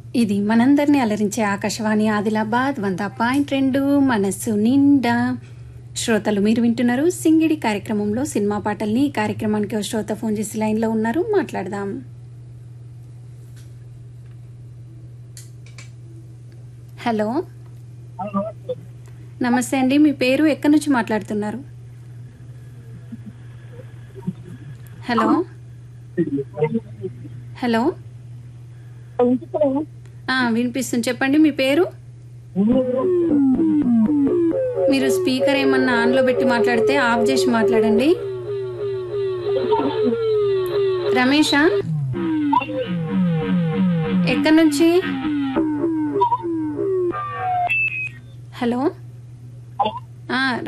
ఇది మనందరినీ అలరించే ఆకాశవాణి ఆదిలాబాద్ వంద పాయింట్ రెండు మనస్సు నిండా శ్రోతలు మీరు వింటున్నారు సింగిడి కార్యక్రమంలో సినిమా పాటల్ని ఈ కార్యక్రమానికి ఓ శ్రోత ఫోన్ చేసి లైన్లో ఉన్నారు మాట్లాడదాం హలో నమస్తే అండి మీ పేరు ఎక్కడి నుంచి మాట్లాడుతున్నారు హలో హలో ఆ, వినిపిస్తుంది చెప్పండి మీ పేరు మీరు స్పీకర్ ఏమన్నా ఆన్లో పెట్టి మాట్లాడితే ఆఫ్ చేసి మాట్లాడండి రమేషా ఎక్కడి నుంచి హలో ఆ,